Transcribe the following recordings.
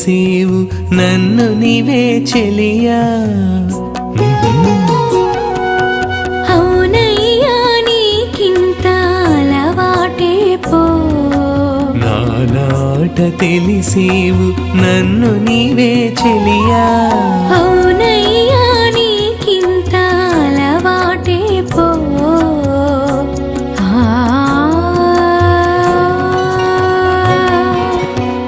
తెలిసేవు నన్ను నీవే చెలియా అవునయ్యా నీకింత అలవాటే పో నానాట తెలిసేవు నన్ను నీవే చెలియా అవునయ్యా నీకింత అలవాటే పో ఆ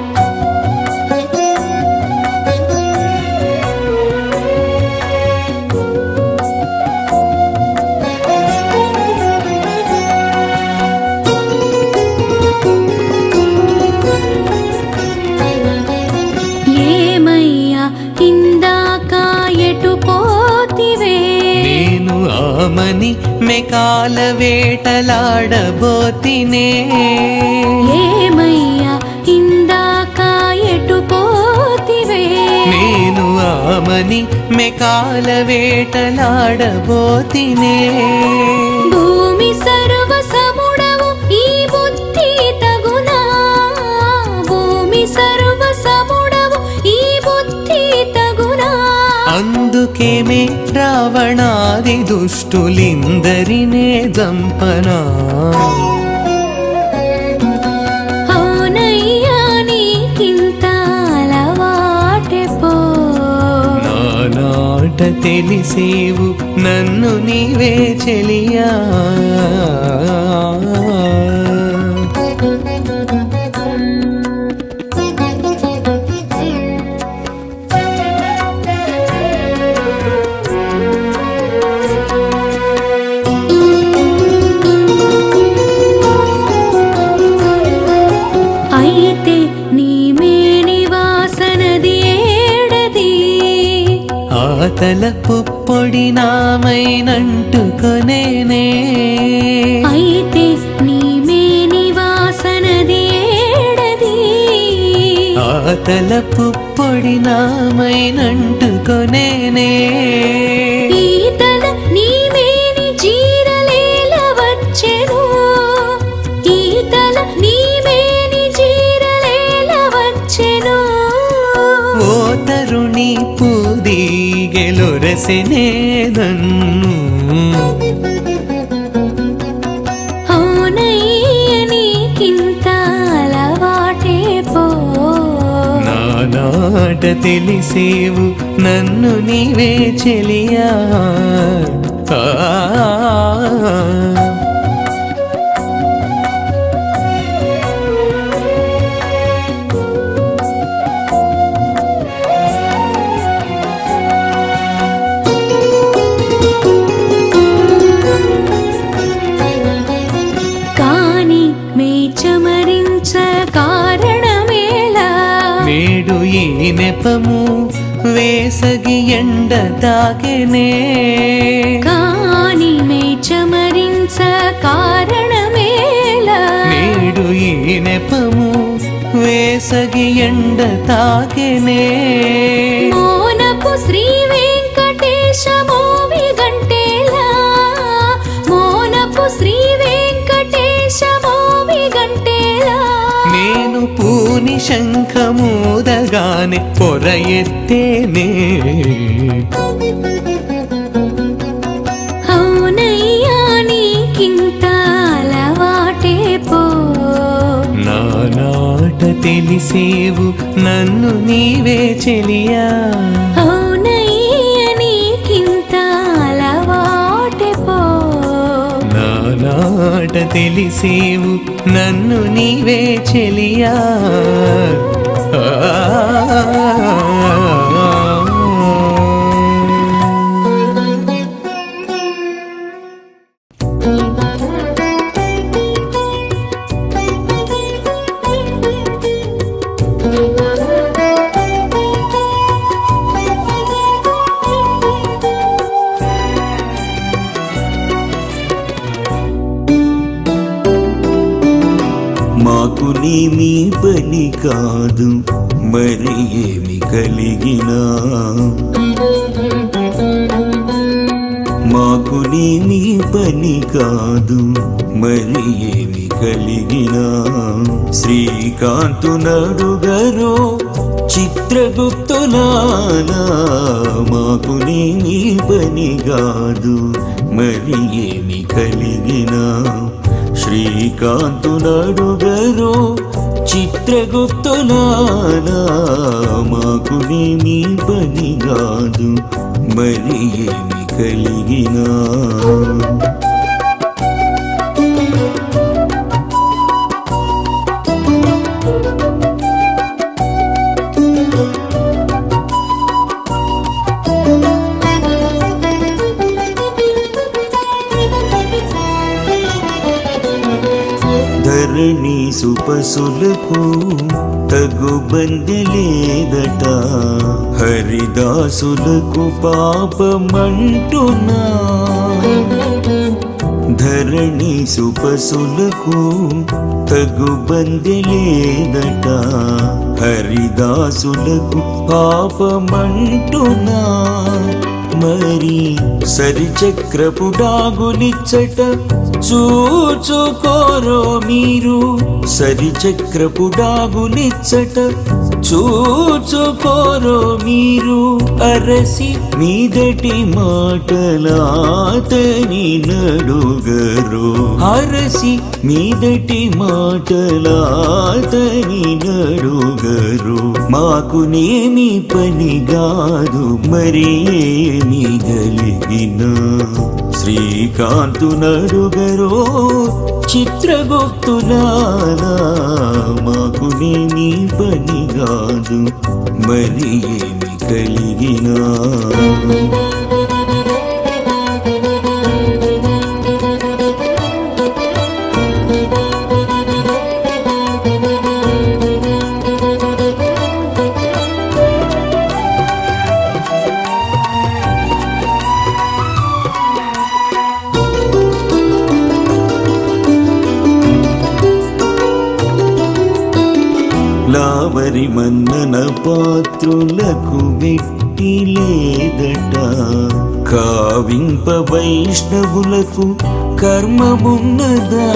ఏమయ్యా ఇందాక ఎటు పోతివే నేను ఆమని మెకాల వేటలాడబోతినే ఏమయ్యా ఇందాక ఎటు పోతివే నేను ఆమని మెకాల వేటలాడబోతినే భూమి సర్వసముడవు ఈ బుద్ధి తగునా భూమి సర్వసముడవు ఈ బుద్ధి తగునా అందుకేమే రావణాది దుష్టులిందరినే జంపనా అవునయ్యా నీకింత అలవాటే పో నానాట తెలిసేవు నన్ను నీవే చెలియా అయితే నీ మేని వాసనది ఏడది ఆతల పుప్పొడి నామైనంటుకొనేనే అయితే నీ మేని వాసనది ఏడది ఆతల పుప్పొడి నామైనంటుకొనేనే ఈతల నీ మేని జీరలేల వచ్చెను ఈతల నీ మేని జీరలేల వచ్చెను ఓ తరుణి పూదిగెలొరసెనే నన్ను అవునయ్య నీకింత అలవాటే పో నానాట తెలిసేవు నన్ను నీవే చెలియా ఆ కాని మేచమరించ కారణమేలా నేడు ఈ నెపము వేసగి ఎండ తాకెనే కాని మేచమరించ కారణమేలా నేడు ఈ నెపము వేసగి ఎండ తాకెనే మోనపు శ్రీ వెంకటేశ మోవి గంటేలా మోనపు శ్రీ వెంకటేశ మోవి గంటేలా నేను పూని శంఖమూదగానే పొర ఎత్తేనే అవునయ్యా నీకింత అలవాటే పో నానాట తెలిసేవు నన్ను నీవే చెలియా అవునయ్య నీకింత అలవాటే పో నానాట తెలిసేవు నన్ను నీవే చెలియా మాకు నేమి పని కాదు మరి ఏమి కలిగినా మాకు నేమి పని కాదు మరి ఏమి కలిగిన శ్రీకాంతునడుగరో చిత్రగుప్తులానా మాకునేమి పని కాదు మరి ఏమి కలిగిన శ్రీకాంతునడుగరో చిత్రగుప్తులానా మాకునేమి పని కాదు మరి ఏమి కలిగినా ధరణి సుపసులకు తగు బంది లేదట హరిదాసులకు పాపమంటున్నా ధరణి సుపసులకు తగు బంది లేదట హరిదాసులకు పాపమంటున్నా మరి సరిచక్రపు డాగులిచ్చట చూచుకోరో మీరు సరిచక్రపు డాగులిచ్చట చూచుకోరో మీరు అరసి మీదటి మాటలాతని నడుగరు అరసి మీదటి మాటలాతని నడుగరు మాకునేమి పని కాదు మరి ఏమి గలిగిన శ్రీకాంతు నడుగరో చిత్రగుప్తులానా మాకునేమి పని కాదు మరి ఏమి కలిగినా లావరి మన్నన పాత్రులకు వెట్టి లేదట కావింప వైష్ణవులకు కర్మమున్నదా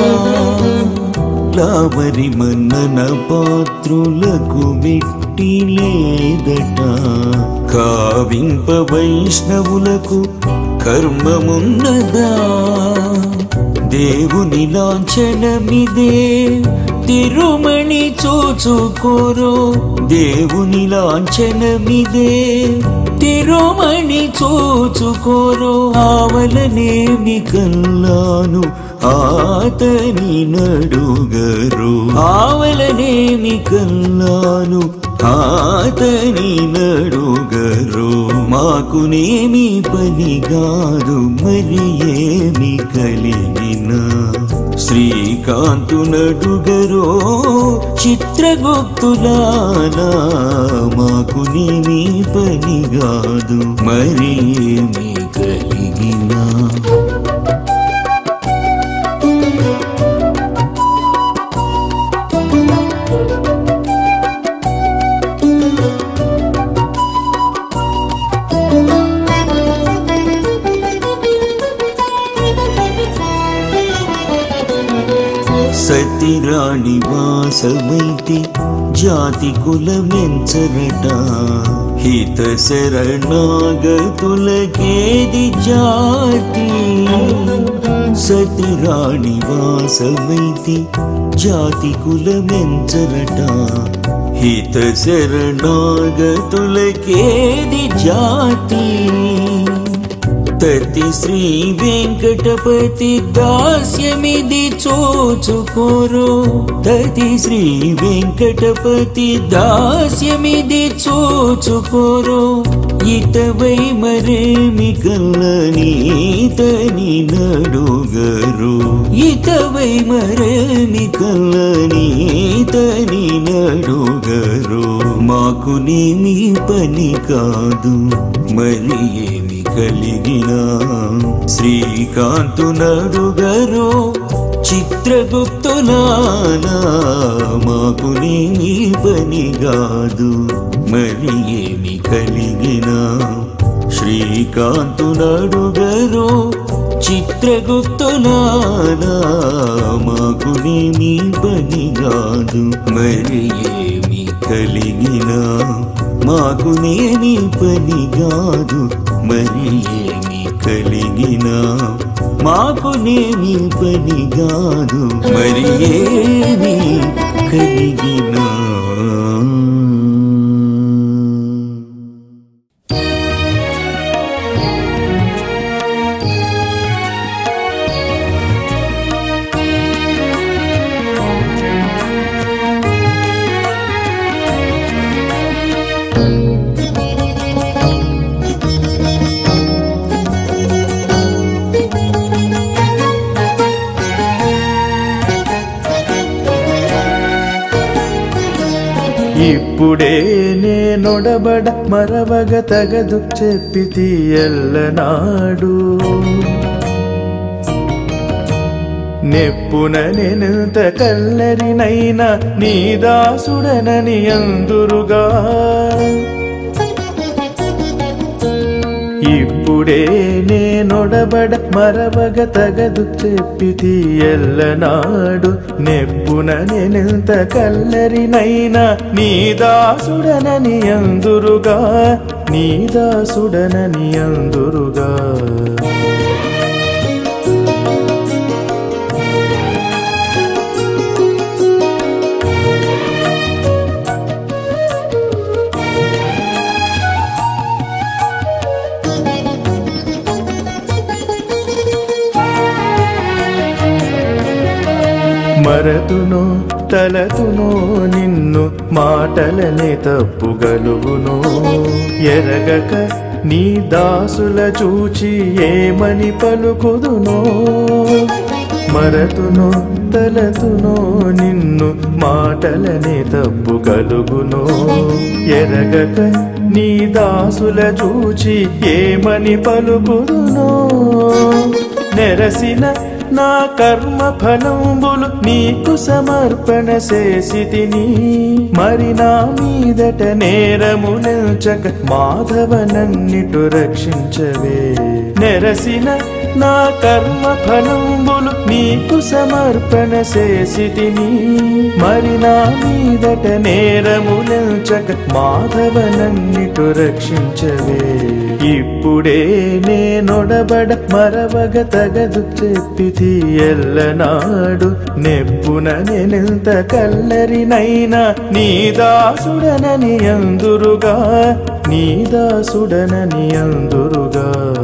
లావరి మన్నన పాత్రులకు వెట్టి లేదట కావింప వైష్ణవులకు కర్మమున్నదా దేవుని లాంఛనమిదే తిరుమణి చూచుకోరో దేవుని లాంఛనమిదే తిరుమణి చూచుకోరో ఆవలనేమి కల్లాను ఆతని నడుగరు ఆవలనేమి కల్లాను ఆతని నడుగరు మాకునేమి పని కాదు మరి ఏమి కలిగిన శ్రీకాంతు నడుగరో చిత్రగుప్తులానా మాకునేమి పని కాదు మరి ఏమి కలిగినా సతిరాణి వాసమైతే జాతి కులమెంచరట హిత శరణాగతులకేది జాతి సతిరాణి వాసమైతే జాతి కులమెంచరట హిత శరణాగతులకేది జాతి తతి శ్రీ వెంకటపతి దాస్యమిది చూచుకోరు తతి శ్రీ వెంకటపతి దాస్యమిది చూచుకోరు ఇతవై మరేమి కల్లనీతని నడుగరు ఇతవై మరేమి కల్లనీతని నడుగరు మాకునేమి పని కాదు మరి ఏమి కలిగిన శ్రీకాంతు నడుగరో చిత్రగుప్తులానా మాకునేమి పని కాదు మరి ఏమి కలిగిన శ్రీకాంతు నడుగరో చిత్రగుప్తులారా మాకునేమి పని కాదు మరి ఏమి కలిగినా మాకునేమి పని కాదు మరి ఏమి కలిగినా మాకునేమి పని కాదు మరి ఏమి కలిగినా ఇప్పుడే నేనొడబడ మరవగ తగదు చెప్పితి ఎల్లనాడు నెప్పున నెనంత కల్లరినైనా నీ దాసుడనని అందురుగా ఇప్పుడే నేనొడబడ మరవగ తగదు చెప్పితి ఎల్లనాడు నెప్పున నేనెంత కల్లరినైనా నీ దాసుడనని అందురుగా నీ దాసుడనని అందురుగా మరతును తలతును నిన్ను మాటలనే తప్పుగలుగును ఎరగక నీ దాసుల చూచి ఏమని పలుకుదునో మరతును తలతును నిన్ను మాటలనే తప్పుగలుగును ఎరగక నీ దాసుల చూచి ఏమని పలుకుదునో నెరసిన నా కర్మ ఫలంబులు నీకు సమర్పణ చేసితిని మరి నా మీదట నేరము నిల్చక మాధవ నన్నిటు రక్షించవే నెరసిన నా కర్మ ఫలంబులు నీకు సమర్పణ చేసితిని మరి నా మీదట నేరము నిల్చక మాధవ నన్నిటు రక్షించవే ఇప్పుడే నేనొడబడ మరవగ తగదు చెప్పితి ఎల్లనాడు నెప్పున నేనెంత కల్లరినైనా నీ దాసుడనని అందురుగా నీ దాసుడనని అందురుగా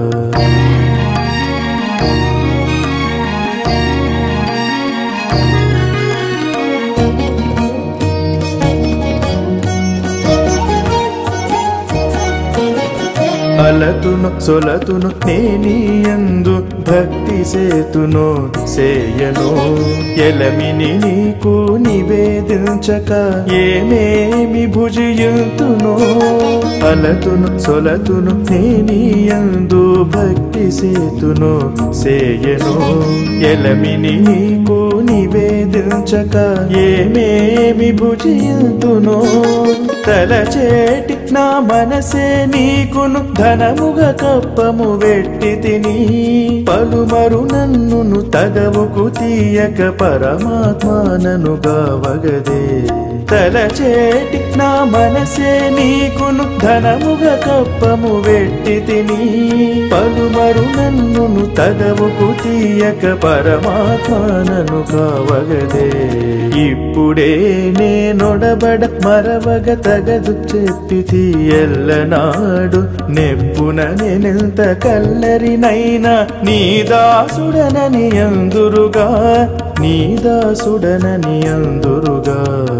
అలతును సొలతును నేనియందు భక్తి సేతును సేయను ఎలమిని నీకు నివేదించక ఏమేమి భుజియుతును అలతును సొలతును నేనియందు భక్తి సేతును సేయను ఎలమిని నీకు నివేదించక ఏమేమి భుజియుతును తలచేటి నా మనసే నీకును ధనముగ కప్పము వెట్టి తిని పలుమరు నన్నును తగవుకు తీయక పరమాత్మాననుగా వగదే తలచేటి నా మనసే నీకును ధనముగ కప్పము వెట్టి తిని పలుమరు నన్నును తగవుకు తీయక పరమాత్మాననుగా వగదే ఇప్పుడే నేనొడబడ మరవగ తగదు చెప్పితి ఎల్లనాడు నెప్పున నేనెంత కల్లరినైనా నీ దాసుడనని అందురుగా నీ దాసుడనని అందురుగా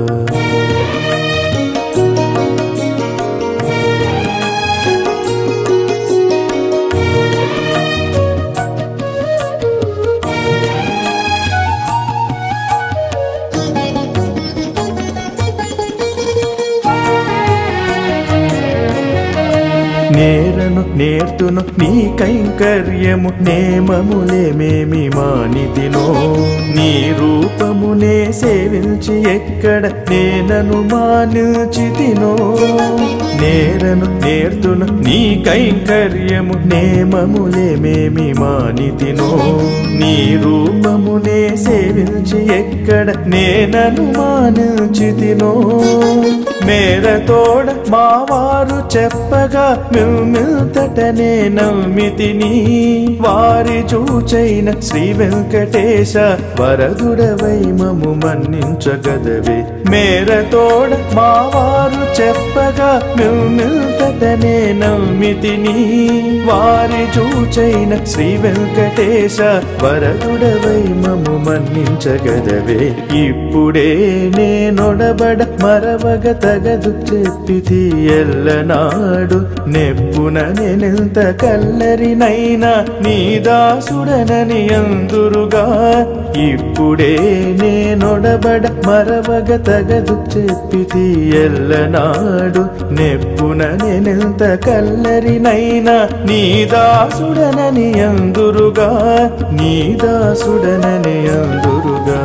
నేరను నేర్తును నీ కైంకర్యము నేమములేమేమి మానితినో నీ రూప రూపమునే సేవించి ఎక్కడ నేనను మానిచితినో నేరను నేర్తును నీ కైంకర్యము నేమములేమేమి మానితినో నీ రూపమునే సేవించి ఎక్కడ నేనను మానిచితినో మేరతోడ మావారు చెప్పగా మిల్మిల్తటనే నమ్మితిని వారి చూచైన శ్రీ వెంకటేశ వరదుడవై మము మన్నించగదవే మేరతోడ మావారు చెప్పగా మిల్మిల్తటనే నమ్మితిని వారి చూచైన శ్రీ వెంకటేశ వరదుడవై మము మన్నించగదవే ఇప్పుడే నేనొడబడ మరవగ తగదు చెప్పితి ఎల్లనాడు నెప్పున నేనెంత కల్లరినైనా నీ దాసుడనని అందురుగా ఇప్పుడే నేనొడబడ మరవగ తగదు చెప్పితి ఎల్లనాడు నెప్పున నేనెంత కల్లరినైనా నీ దాసుడనని అందురుగా నీ దాసుడనని అందురుగా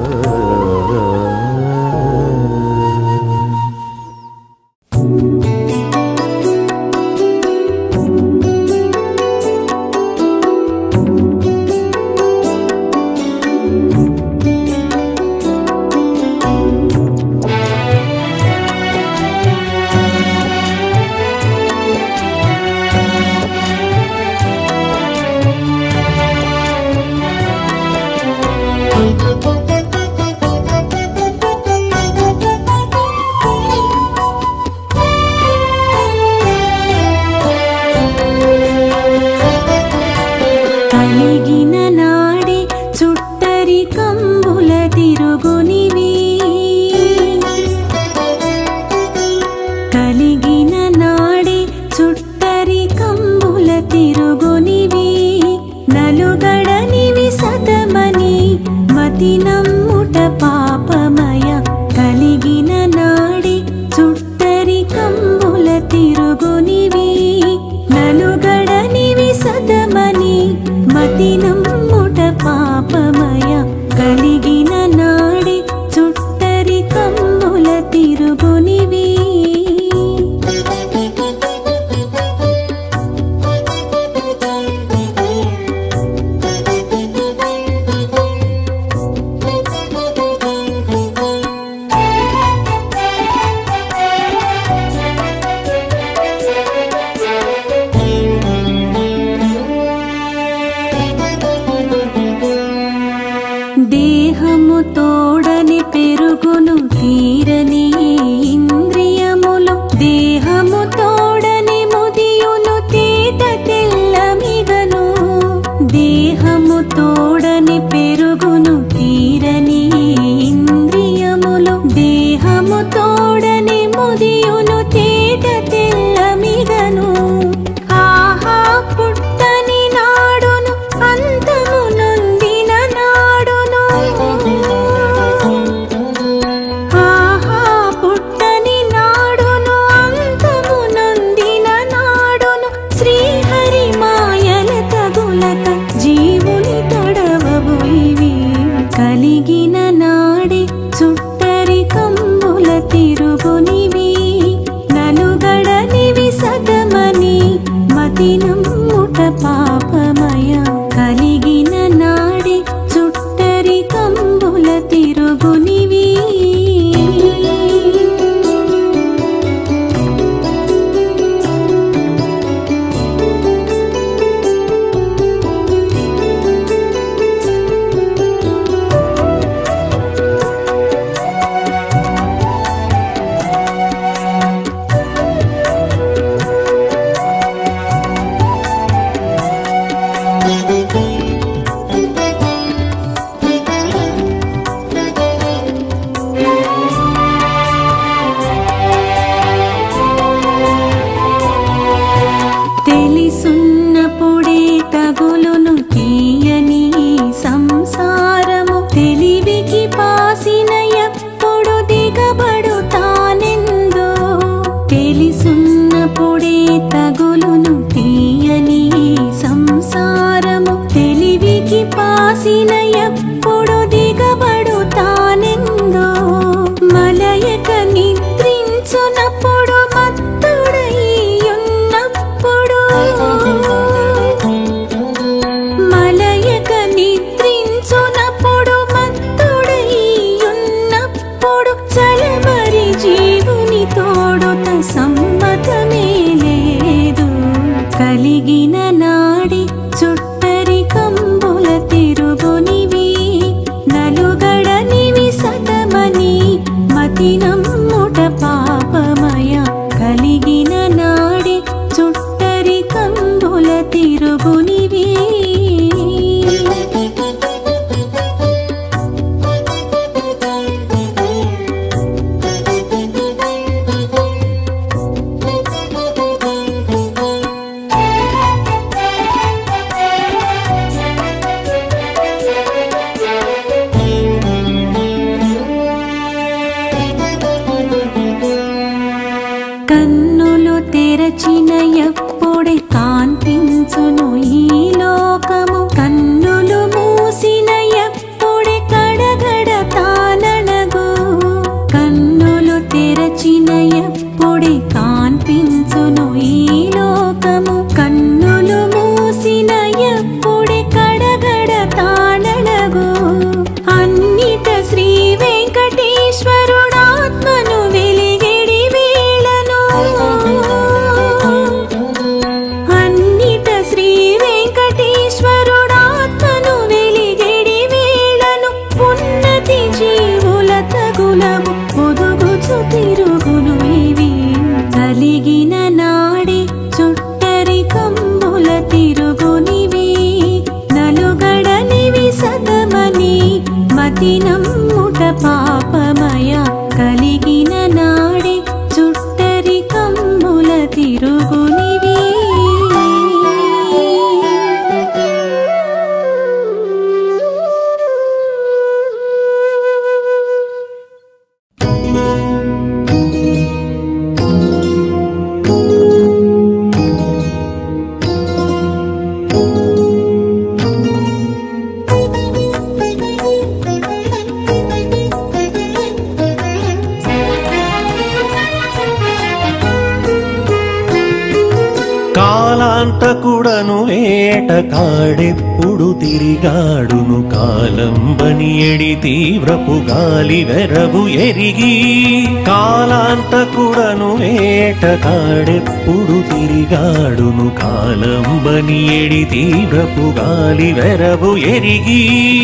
కలిగిన నాడే చుట్టరి కంబుల తిరుగునివి కలిగిన నాడే చుట్టరి కంబుల తిరుగునివి నలుగడనివి సతమని మతి నమ్ముట పాపమయ కలిగిన నాడే చుట్టరి కంబుల తిరుగునివి నలుగడనివి సతమని మతి నమ్ముట పాపమయ కలిగిన నాడే చుట్టరి కంబుల తిరుగునివి దేహము తోడని పెరుగును తీరని ఇంద్రియములు దేహము తోడని ముదియును తేట తెల్లమిగను దేహము తోడని పెరుగును తీరని ఇంద్రియములు దేహము తోడని ముదియును తేట తెల్లమిగను ఆహా పుట్టని నాడును అంతము నొందిన నాడును ఆహా పుట్టని నాడును అంతము నొందిన నాడును శ్రీహరి మాయల తగులక జీవుని తడవవు ఇవి కలిగిన నాడే చుట్టరి కంబుల తిరుగునివి నలుగడనివి సతమని మతి నమ్ముట పాపమయ కలిగిన నాడే చుట్టరి కంబుల తిరుగునివి తెలిసున్నప్పుడే తగులును తీయని సంసారము తెలివికి పాసిన ఎప్పుడు దిగబడు తానెందో తెలిసున్నప్పుడే తగులును తీయని సంసారము తెలివికి పాసిన ఎప్పుడు దిగబడు సుమతి నమ్ముట పాపమయ కలిగిన నాడే చుట్టరి కమ్ముల తిరుగునివి కాలాంతకుడను వేట కాడెప్పుడు తిరిగాడును కాలంబని ఎడి తీవ్రపు గాలి వెరవు ఎరిగి కాలాంతకుడను వేట కాడెప్పుడు తిరిగాడును కాలంబని ఎడి తీవ్రపు గాలి వెరవు ఎరిగి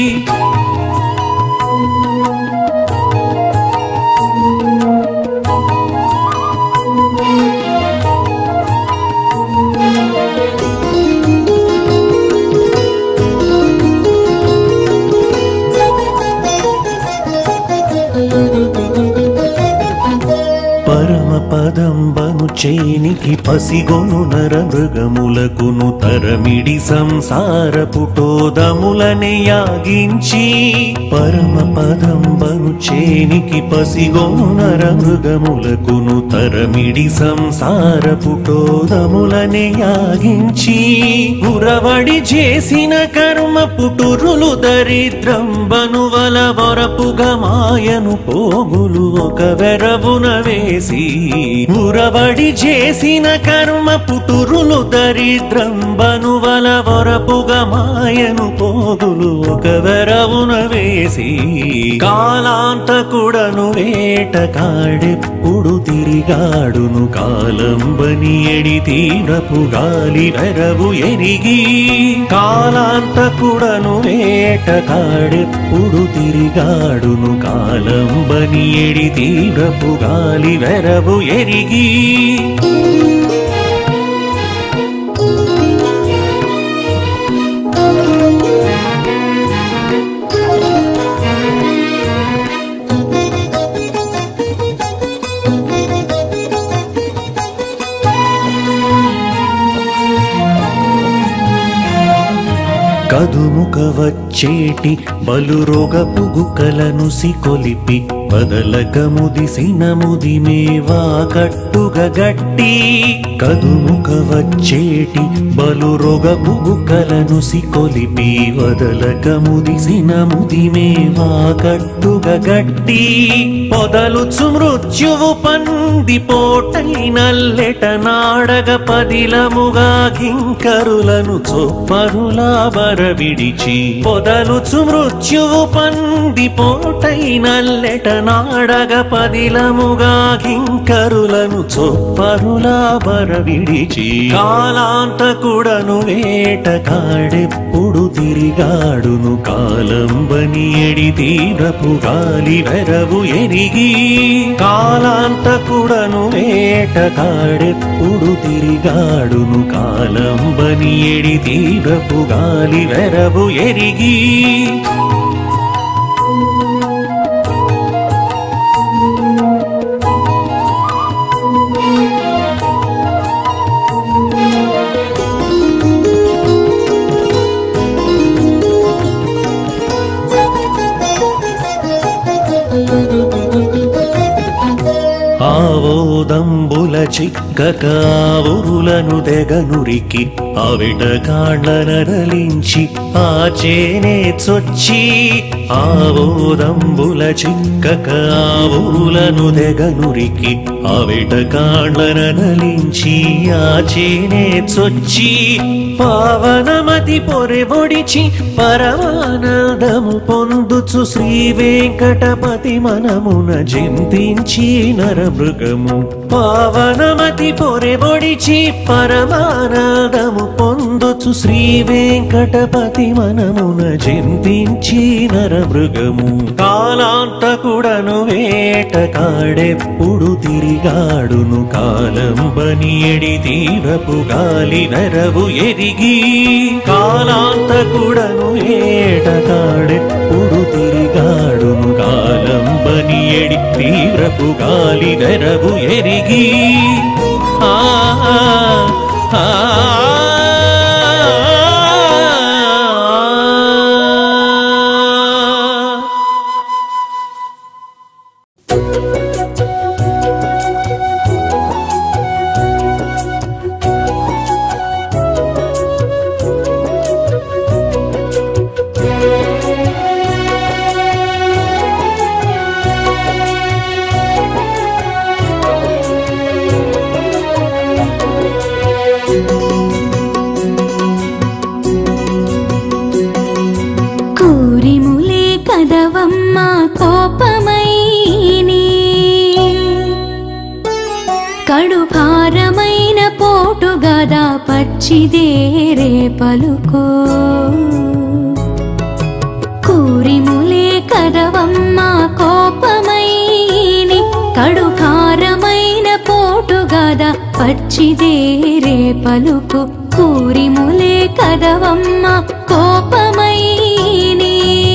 పరమ పదంబను చేనికి పసిగొను నర మృగములకును తరమిడి సంసార పుటోదములనే యాగించి పరమ పదంబను చేనికి పసిగొను నర మృగములకును తరమిడి సంసార పుటోదములనే యాగించి ఉరవడి చేసిన కర్మ పుటురులు దరిద్రం బనువల వరపుగా మాయను పోగులు ఒక వెరవున వేసి ఉరవడి చేసిన కర్మ పుటురులు దరిద్రం బనువల వరపుగా మాయను పోగులు ఒక వెరవున వేసి కాలాంతకుడను వేట కాడెప్పుడు తిరిగాడును కాలంబని ఎడి తీవ్రపు గాలి వెరవు ఎరిగి కాలాంతకుడను వేట కాడెప్పుడు తిరిగాడును కాలంబని ఎడి తీవ్రపు గాలి వెరవు ఎరిగి కదుముక వచ్చేటి బలురోగపు గుక్కలను సికొలిపి బదలక ముదిసిన ముదిమేవా కట్టుగా గట్టి కదుముక వచ్చేటి బలురోగపు గుక్కలను సికొలిపి వదలక ముదిసిన ముదిమేవా కట్టుగా గట్టి పొదలుచు మృత్యువు పంది పోటై నల్లెట నాడగ పదిలముగా కింకరులను చొప్పరులా బర విడిచి పొదలుచు మృత్యువు పంది పోటై నల్లెట నాడగ పదిలముగా కింకరులను చొప్పరులా బర విడిచి కాలాంతకుడను వేట కాడెప్పుడు తిరిగాడును కాలంబని ఎడి తీవ్రపు గాలి వెరవు ఎరిగి కాలాంతకుడను వేట కాడెప్పుడు తిరిగాడును కాలంబని ఎడి తీవ్రపు గాలి వెరవు ఎరిగి ఆవోదంబుల చిక్కక ఆవురులను దెగనురికి అవిట కాళ్ళ నరలించి ఆ చేనే చొచ్చి ఆవోదంబుల చిక్కక ఆవురులను దెగనురికి అవిట కాళ్ళ నరలించి ఆ చేనే చొచ్చి పావనమతి పొరె ఒడిచి పరమానందము పొందుచు శ్రీ వెంకటపతి మనమున జింతించి నరమృగము పావనమతి పొరె ఒడిచి పరమానందము పొందుచు శ్రీ వెంకటపతి మనమున జింతించి నరమృగము కాలాంతకుడను వేట కాడెప్పుడు తిరిగాడును కాలం బనియడి తీవ్రపు గాలి నరవు ఎదిగి కాలాంతకుడను ఏట కాడెప్పుడు తిరిగాడు బలి వెరగు ఎరిగి ఆ ఆ, ఆ కూరిములే కదవమ్మ కోపమైని కడుభారమైన పోటుగదా పచ్చిదేరే పలుకో కూరిములే కదవమ్మ కోపమైని కడుభారమైన పోటుగదా పచ్చిదేరే పలుకు కూరిములే కదవమ్మ కోపమైని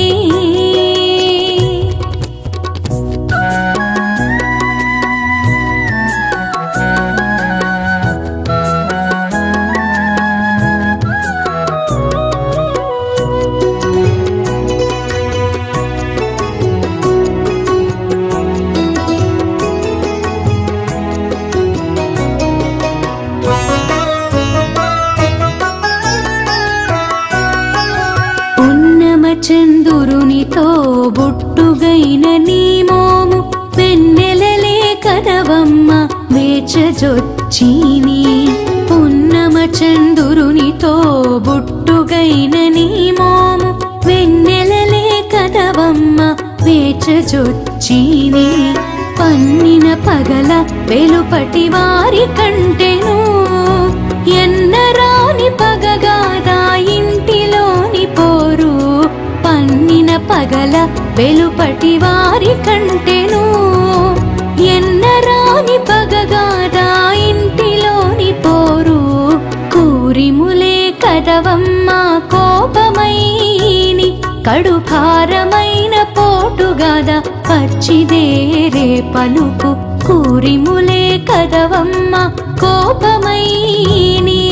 ఉన్నమ చందురునితో బుట్టుగైన నీ మోము వెన్నెలలే కదవమ్మ వేచజొచ్చిని ఉన్నమ చందురునితో బుట్టుగైన నీ మోము వెన్నెలలే కదవమ్మ వేచజొచ్చిని పన్నిన పగల వెలుపటి వారి కంటెను ఎన్నరాని పగగాదా ఇంటిలోని పోరు పన్నిన పగల వెలుపటి వారి కంటెను ఎన్నరాని పగగాదా ఇంటిలోని పోరు కూరిములే కదవమ్మ కోపమైని కడుభారమైన పోటుగాద పచ్చిదేరే పలుకు కూరిములే కదవమ్మ కోపమైని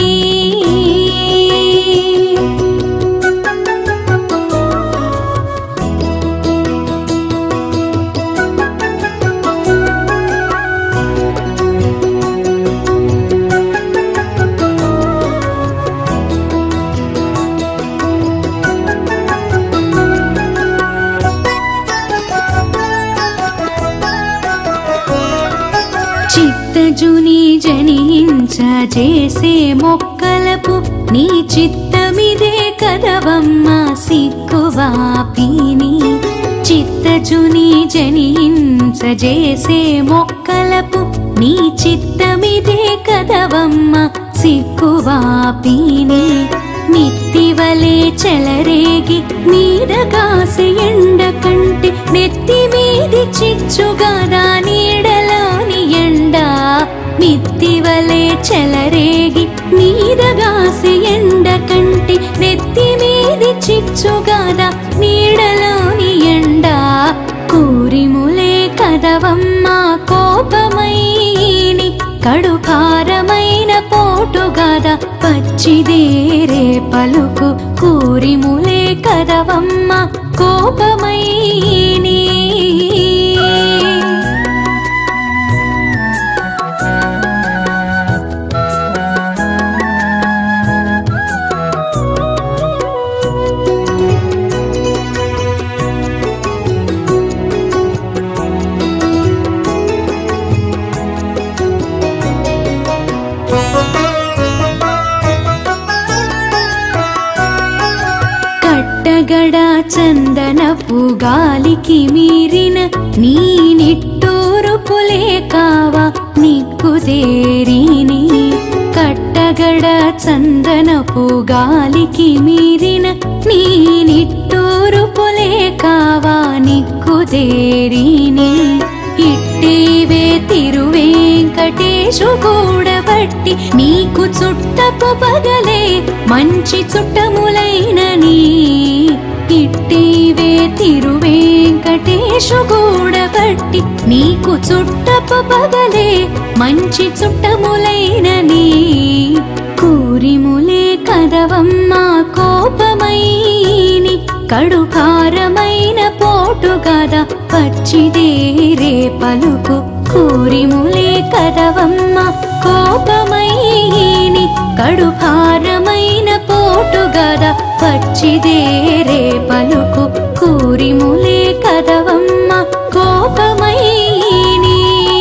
చిత్తజుని జనించ చేసే మొక్కలకు నీ చిత్తమిదే కదవమ్మ సిక్కువాపిని చిత్తజుని జనించ చేసే మొక్కలకు నీ చిత్తమిదే కదవమ్మ సిక్కువాపిని నిత్తివలే చెలరేగి నీడగాసె ఎండ కంటే నెత్తి మీది చిచ్చుగాదా నీడలోని ఎండ నిత్తివలే చెలరేగి నీడగాసె ఎండ కంటే నెత్తి మీది చిచ్చుగాదా నీడలోని ఎండ కూరిములే కదవమ్మ కోపమైని కడుభారమైన పోటుగాద పచ్చిదేరే పలుకు కూరిములే కదవమ్మ కోపమైని కట్టగడ చందనపు గాలికి మీరిన నీ నిట్టూరుపులే కావా నిక్కుదేరిని కట్టగడ చందనపు గాలికి మీరిన నీ నిట్టూరుపులే కావా నిక్కుదేరిని ఇట్టివే తిరువేంకటేశు కూడబట్టి నీకు చుట్టపు పగలే మంచి చుట్టములైన నీ ఇట్టి నీవే తిరువేంకటేశు గూడబట్టి నీకు చుట్టపు పగలే మంచి చుట్టములైన నీ కూరిములే కదవమ్మా కోపమైని కడుకారమైన పోటు గద పచ్చిదేరే పలుకు కూరిములే కదవమ్మ కోపమైని కడుభారమైన పోటు గద పచ్చిదేరే పలుకు కూరిములే కదవమ్మ కోపమైని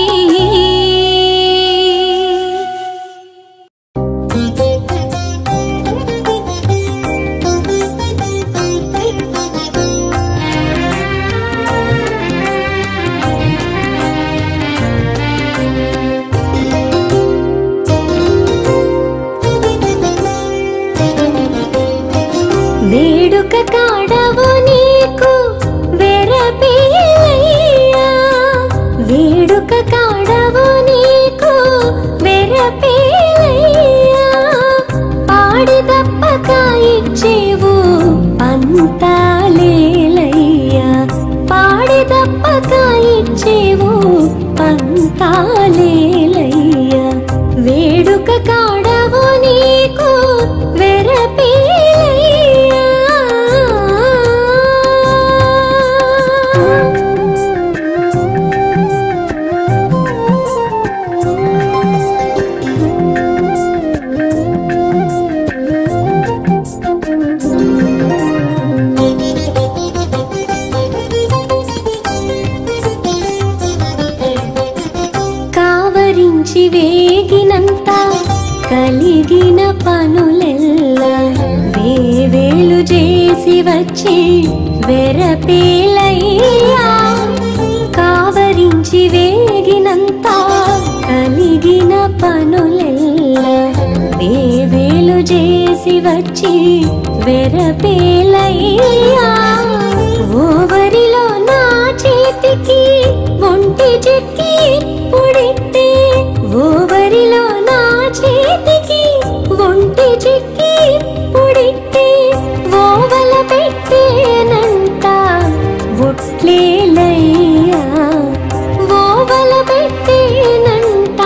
వేడుక కాడవు నీకు వెరపేలయ్యా వేడుక కాడవు నీకు వెరపేలయ్యా పాడి దప్పక ఇచ్చేవు పంతాలేలయ్యా పాడి దప్పక ఇచ్చేవు పంతాలేలయ్యా వేడుక కాడవు నీకు వెరపేలయ్యా కావరించి వేగినంత కలిగిన పనులెల్లా వేవేలు చేసి వచ్చి వెరపేలయ్యా కావరించి వేగినంత కలిగిన పనులెల్లా వేవేలు చేసి వచ్చి వెరపేలయ్యా ఓవరిలో నా చేతికి ఒంటి చెక్కి పుడితే ఓవరిలో నా చేతికి ఒంటి చెక్కి పుడితే ఓవల పెట్టేనంట ఒట్లేలయ్యా ఓవల పెట్టేనంట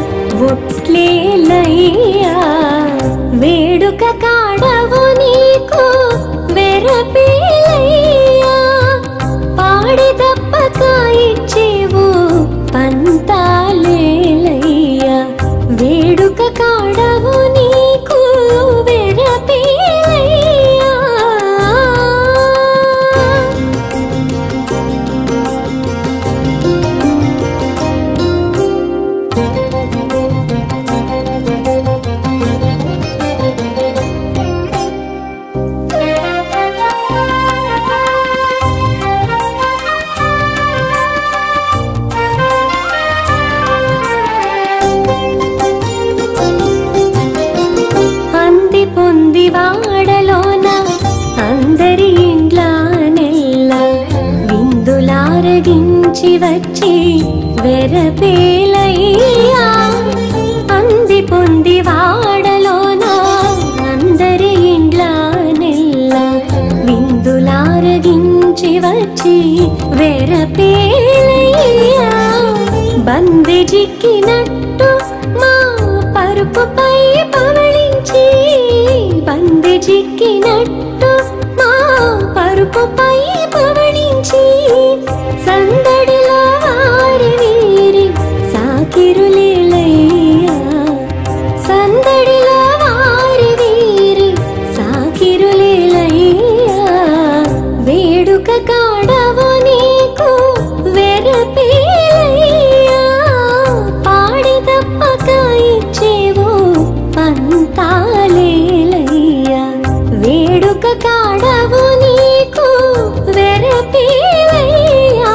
ఒట్లేలయ్యా వేడుక కాడవు నీకు వెరపేలయ్యా పాడి దప్పక ఇచ్చేవు పంతాలేలయ్యా వేడుక కాడవు నీకు వెరపేలయ్యా అంది పొంది వాడలోన అందరి ఇండ్ల నెల్ల విందులారగించి వచ్చి వెరపేలయ్యా అంది పొంది వాడలోన అందరి ఇండ్ల నెల్ల విందులారగించి వచ్చి వెరపేలయ్యా బంది జిక్కినట్టు మా పరుపుపై పవళించి బంది జిక్కినట్టు మా పరుపుపై పవళించి సందడిలో వారి వీరి సాకిరులేలయ్యా సందడిలో వారి వీరి సాకిరులేలయ్యా వేడుక కాడవు నీకు వెరపేలయ్యా పాడి తప్పక ఇచ్చేవు పంతాలేలయ్యా వేడుక కాడవు నీకు వెరపేలయ్యా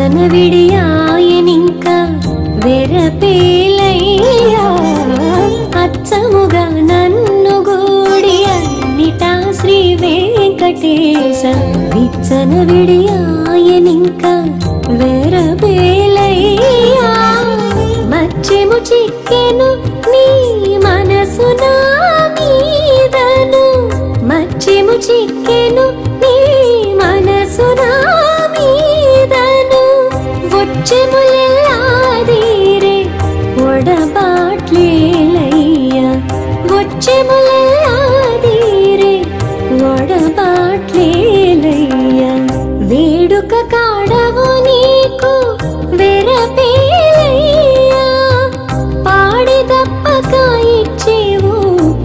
విచ్చన విడియాయనింక వెరపేలయ్యా అచ్చముగా నన్ను గూడి అన్నిటా శ్రీ వెంకటేశ విచ్చన విడియాయనింక వెరపేలయ్యా మచ్చెము చిక్కెను నీ మనసు నా మీదను మచ్చెము చిక్కెను నీ మనసు నా మీదను వచ్చెములెల్లాదీరే ఒడబాట్లేలయ్యా వచ్చెములెల్లాదీరే ఒడబాట్లేలయ్యా వేడుక కాడవు నీకు వెరపేలయ్యా పాడి తప్పక ఇచ్చేవు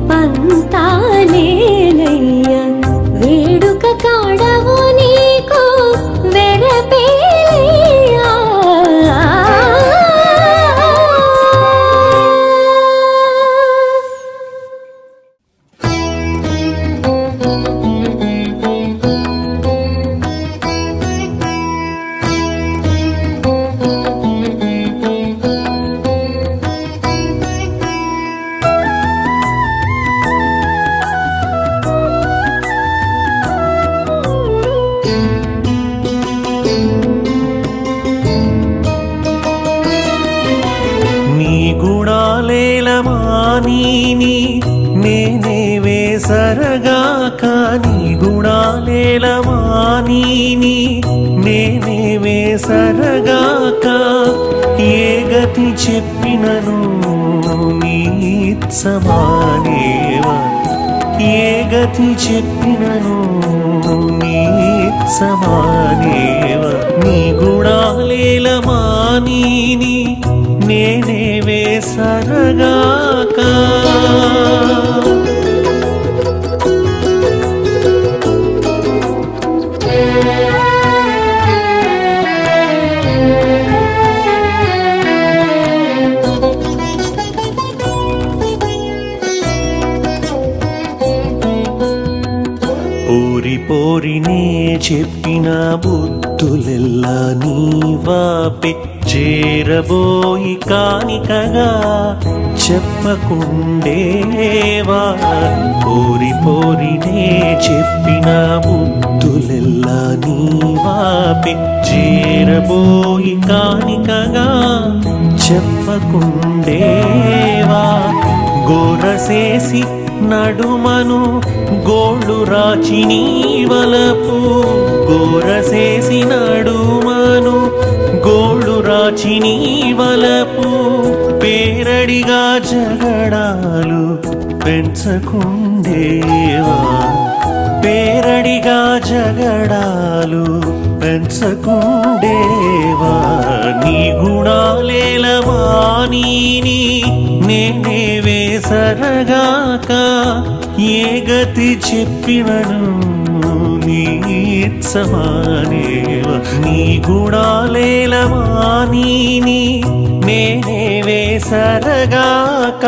పంతాలేలయ్యా వేడుక కాడవు నీకు వెరపేలయ్యా నీ గుణాలేలమా నీని నేనే వేసరగాక నీ గుణాలేలమా నీని నేనే వేసరగాక ఏ గతి చెప్పినను నీ సమానేవా ఏ గతి చెప్పినను నీ సమానేవ నీ గుణాలేలమా నీని నేనే వేసరగాక పోరి పోరినే చెప్పిన బుద్ధులెల్లా నీవాపే చేరబోయి కానికగా చెప్పకుండేవా పోరి పోరినే చెప్పిన బుద్ధులెల్లా నీవాపే చేరబోయి కానికగా చెప్పకుండేవా గోరసేసి నడుమను గోళ్ళు రాచి నీ వలపు గోరసేసి నడుమను గోళ్ళు రాచి నీ వలపు పేరడిగా జగడాలు పెంచకుండేవా పేరడిగా జగడాలు పెంచకుండేవా నీ గుణాలేలవా నీని నేనే వేసరగాక ఏ గతి చెప్పినను నీ సమానేవ నీ గుణాలేలవా నీని నేనే వేసరగాక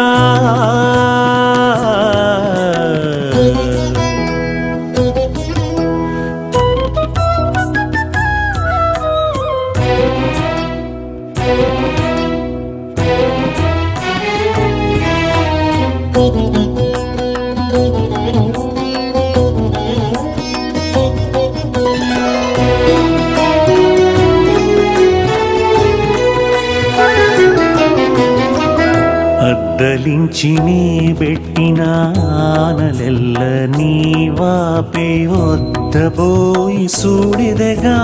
అద్దలించి నీ పెట్టిన ఆనలెల్ల నీ వాపే వద్దబోయి సూడిదగా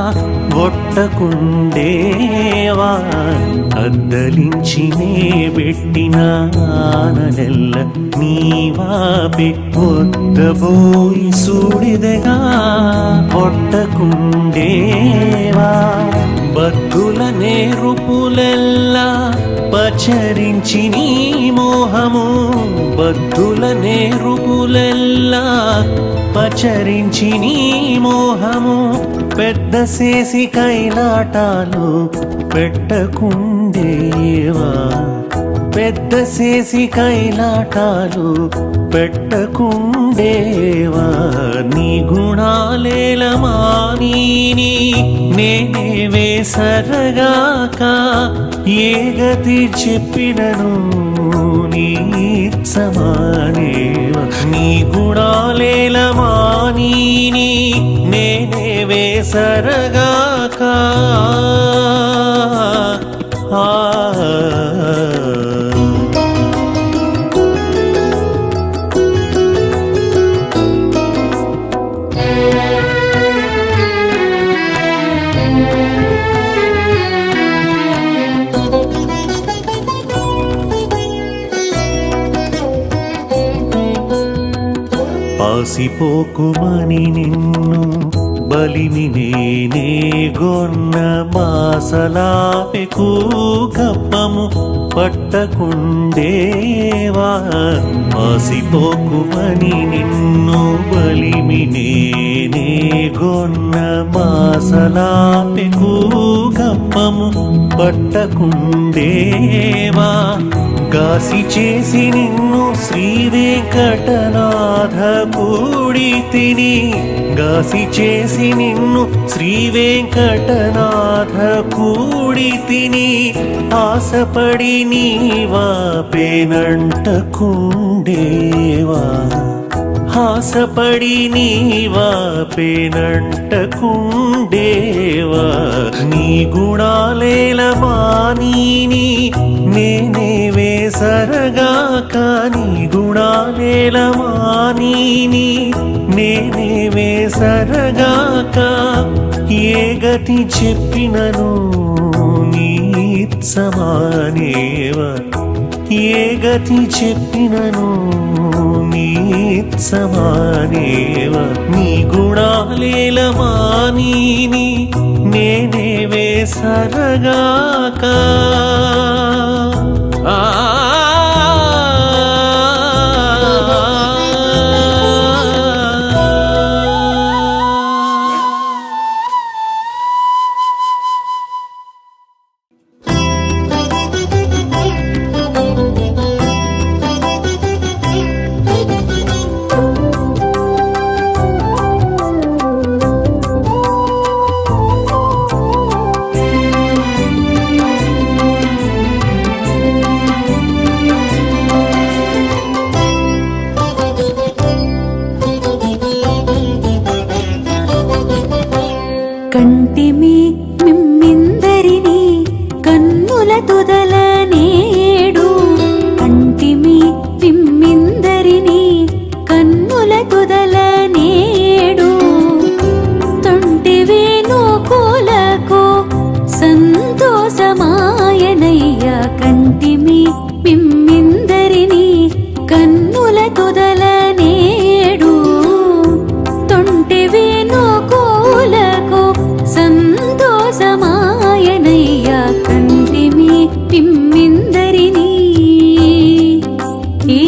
ఒట్టకుండేవా అద్దలించి నే పెట్టిన ఆనలెల్ల నీ వాపే వద్దబోయి సూడిదగా ఒట్టకుండేవా బద్దుల నేరుపులెల్లా పచరించి నీ మోహము బద్దుల నేరుపులెల్లా పచరించి నీ మోహము పెద్ద చేసి కైలాటాలు పెట్టకుండేవా పెద్ద చేసి కైలాటాలు పెట్టకుండేవా నీ గుణాలేల మానీని నేనే వేసరగాక ఏ గతి చెప్పినను నీ సమానేవా నీ గుణాలేల మానీని నేనే వేసరగాక ఆ పాసిపోకుమని నిన్ను బలిని నేనే గొన్న బాసలాపెకు కప్పము పట్టకుండేవా పాసిపోకుమని నిన్ను బలిమి నేనే గొన్న బాసలాపెకు కప్పము పట్టకుండేవా గాసి చేసి నిన్ను శ్రీ వెంకటనాథ కూడి తిని గాసి చేసి నిన్ను శ్రీ వెంకటనాథ కూడి తిని ఆశపడి నీవా పేనంటకుండేవా హాసపడి నీవా పేనంటకుండేవా నీ గుణాలేల మానీని నేనే వేసరగాక నీ గుణాలేల మానీని నేనే వేసరగాక ఏ గతి చెప్పినను నీ సమానేవా ఏ గతి చెప్పినను నీ సమానేవ నీ గుణాలేల మానీని నేనే వేసరగాక ఆ కంటిమి మిమ్మిందరిని కన్నుల తుదల నేడు కంటిమి మిమ్మిందరిని కన్నుల తుదల నేడు తొంటివే నోకోలకు సంతోషమాయనయ్య కంటిమి మిమ్మిందరిని కన్నుల తుదల నేడు తొంటివే నోకోలకు సంతోషమాయనయ్య కంటిమి పిమ్మిందరిని ఈ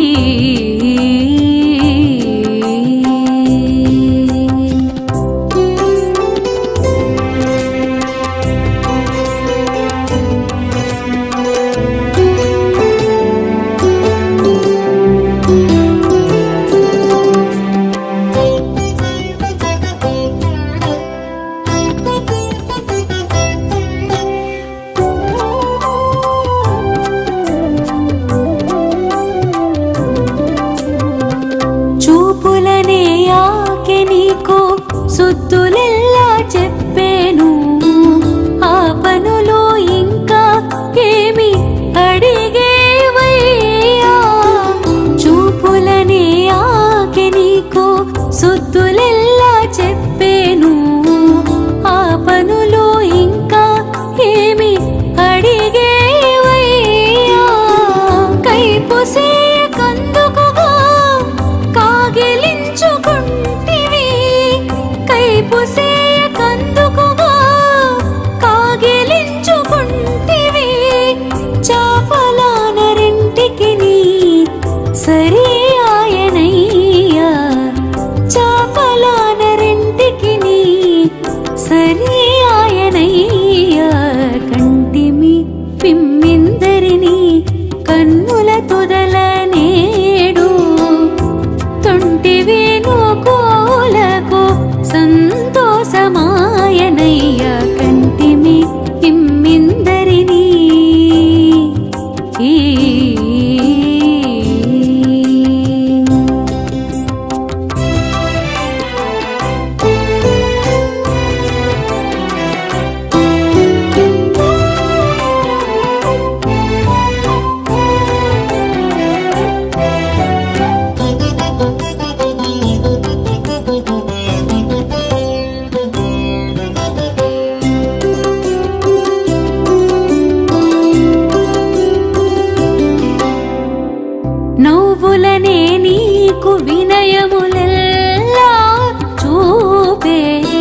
నీకు వినయములెల్లా చూపే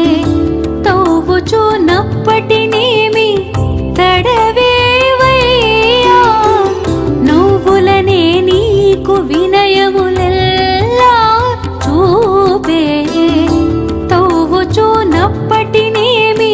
తవ్వుచున్నప్పటినేమి తడవేవయ్యా నవ్వులనే నీకు వినయములెల్లా చూపే తవ్వుచున్నప్పటినేమి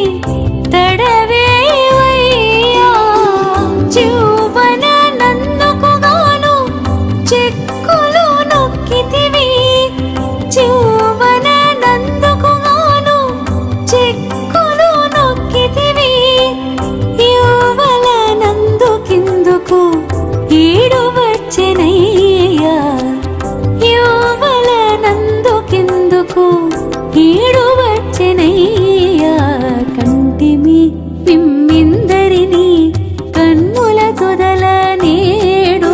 తడవేవయ్యా చివ్వన నన్నుకుగాను చెక్కులు నొక్కితివి చివ్వన నందుకుగాను చెక్కులు నొక్కితివి యువల నందుకిందుకు ఈడు వచ్చెనయ్యా యువల నందుకిందుకు ఈడు వచ్చెనయ్యా కంటిమి పిమ్మిందరిని కన్నుల తొదల నేడు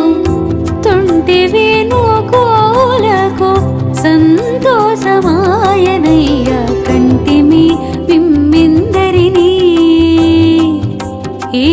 తొంటి కోలకు సంతోషమాయనయ్య కంటిమి విమ్మిందరిని ఈ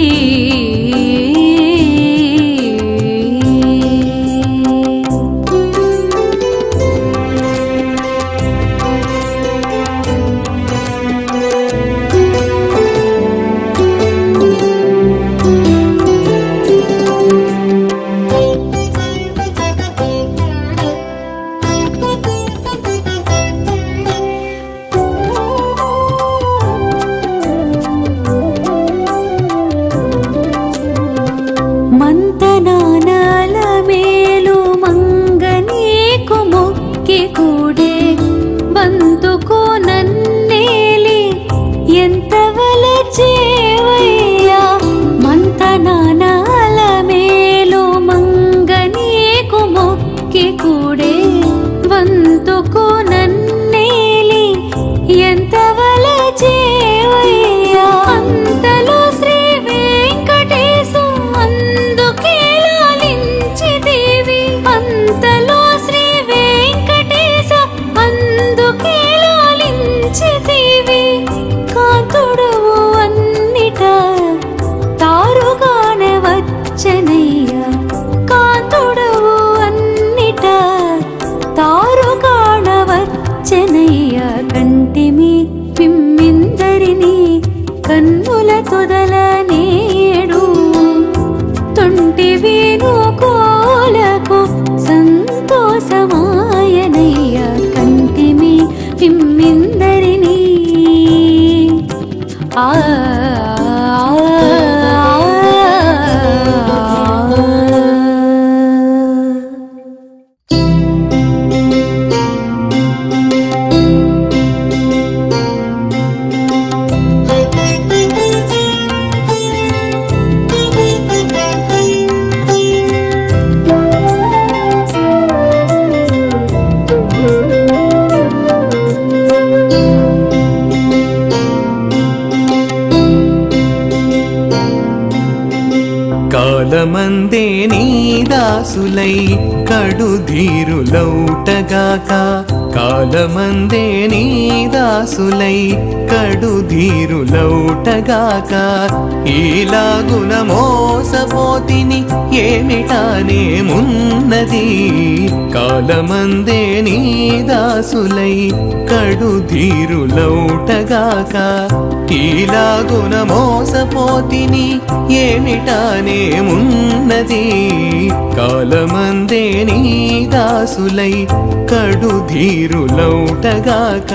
మంతనానాల మేలు మంగనీకు మొక్కి కూడే బంతుకు నన్నేలి ఎంత వలచేవయ్యా మంతనానాల మేలు మంగనీకు మొక్కి కూడే బంతుకు నన్నేలి ఎంత వలచేవయ్యా అంతలో శ్రీ వెంకటేశు అందుకే లాలించితివి అంతలో శ్రీ వెంకటేశ అందుకే లాలించితివి కాతుడువు అన్నిట తారుగానే వచ్చనయ్యా కాతుడువు అన్నిట తారుగాణ వచ్చనయ్యా కంటిమి పిమ్మిందరిని కన్నుల తొదల నేడు తొంటి కోలకు సంతోషమాయనయ్య కంటిమి పిమ్మిందరిని ఆ కాలమందే నీ దాసులై కడుధీరులౌటగాక కాలమందే నీ దాసులై కడుధీరులౌటగాక ఈలాగున మోసపోతిని ఏమిటానేమున్నది కాలమందే నీ దాసులై కడుధీరులౌటగాక ఈలాగున మోసపోతిని ఏమిటానేమున్నది కాలమందే నీ దాసులై కడుధీరులౌటగాక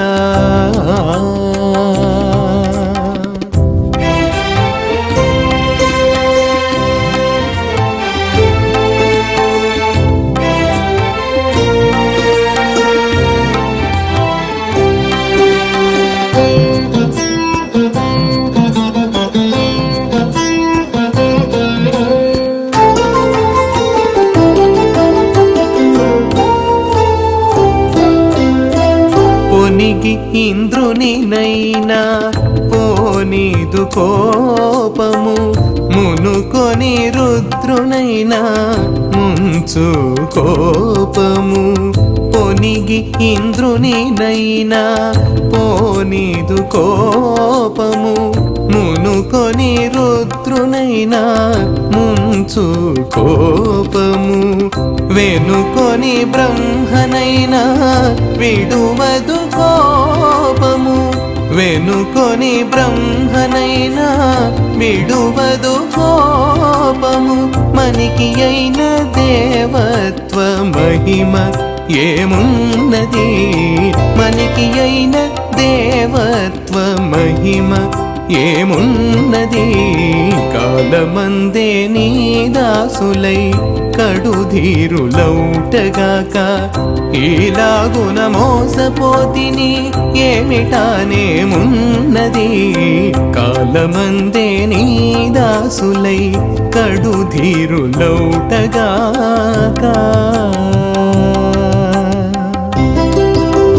పొనిగి ఇంద్రునినైనా పోనీదు కోపము మునుకొని రుద్రునైనా ముంచు కోపము పొని మునిగి ఇంద్రునినైనా పోనీదు కోపము మునుకొని రుద్రునైనా ముంచు కోపము వెనుకొని బ్రహ్మనైనా విడువదు కోపము వెనుకొని బ్రహ్మనైనా విడువదు కోపము మనికి అయిన దేవత్వ మహిమ ఏమున్నది మనికి అయిన దేవత్వ మహిమ ఏమున్నది కాలమందే నీ దాసులై కడుధీరులౌటగాక ఈలాగున మోసపోతిని ఏమిటానేమున్నది కాలమందే నీ దాసులై కడుధీరులౌటగాక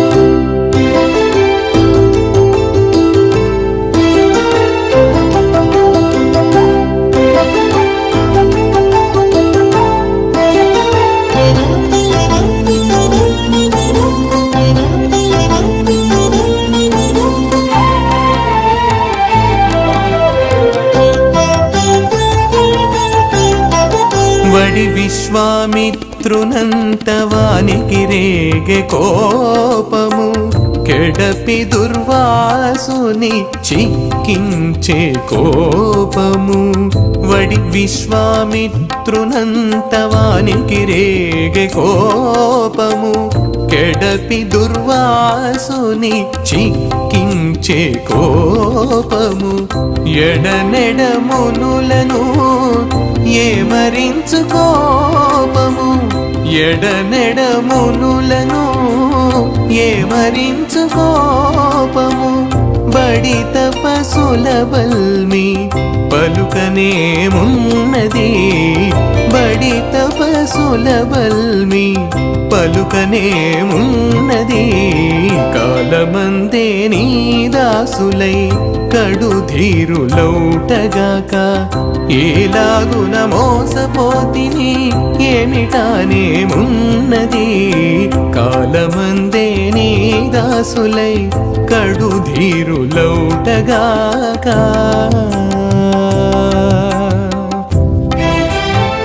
వడి విశ్వామిత్రునంతవానికి రేగె కోపము కెడపి దుర్వాసుని చిక్కించే కోపము వడి విశ్వామిత్రునంతవానికి రేగె కోపము కెడపి దుర్వాసుని చిక్కించే కోపము ఎడనెడమునులను ఏమరించు కోపము ఎడనెడమునులను ఏమరించు కోపము బడి తపసుల బల్మి పలుకనేమున్నది బడి తపసుల బల్మి పలుకనేమున్నది కాలమందే నీ దాసులై కడుధీరులౌటగాక ఏలాగున మోసపోతిని ఏమిటానేమున్నది కాలమందే నీ దాసులై కడుధీరులౌటగాక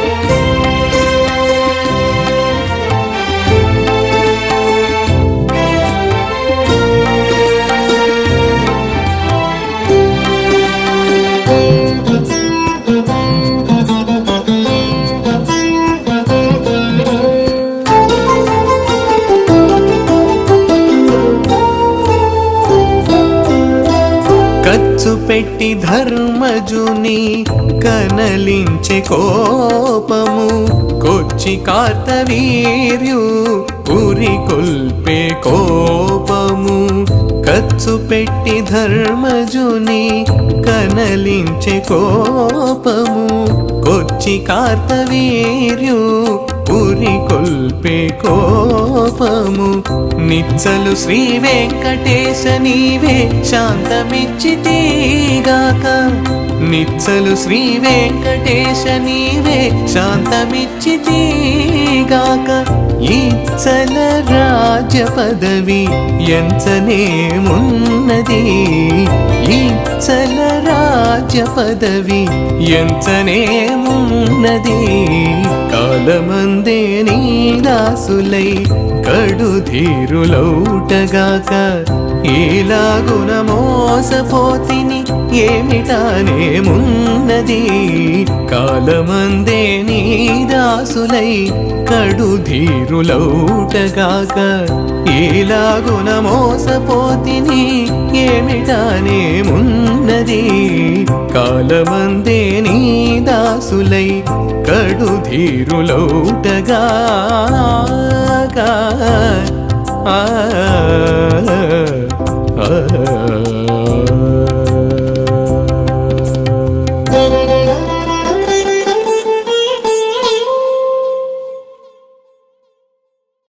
ఖర్చు పెట్టి ధర్మజుని కనలించే కోపము కొచ్చి కార్తవీర్యు ఉరి కొల్పే కోపము ఖర్చు పెట్టి ధర్మజుని కనలించే కోపము కొచ్చి కార్తవీర్యు ఉరి కొల్పే కోపము నిచ్చలు శ్రీ వెంకటేశ నీవే శాంతమిచ్చితీగాక నిచ్చలు శ్రీ వెంకటేశ నీవే శాంతమిచ్చితీగాక ఇచ్చల రాజ్య పదవి ఎంచనేమున్నది ఇచ్చల రాజ్య పదవి ఎంచనేమున్నది కాలమందే నీ దాసులై కడుధీరులౌటగాక ఏలాగున మోసపోతిని ఏమిటానేమున్నది కాలమందే నీ దాసులై కడుధీరులౌటగాక ఏలాగున మోసపోతిని ఏమిటానేమున్నది కాలమందే నీ దాసులై కడుధీరులౌటగాక ఆ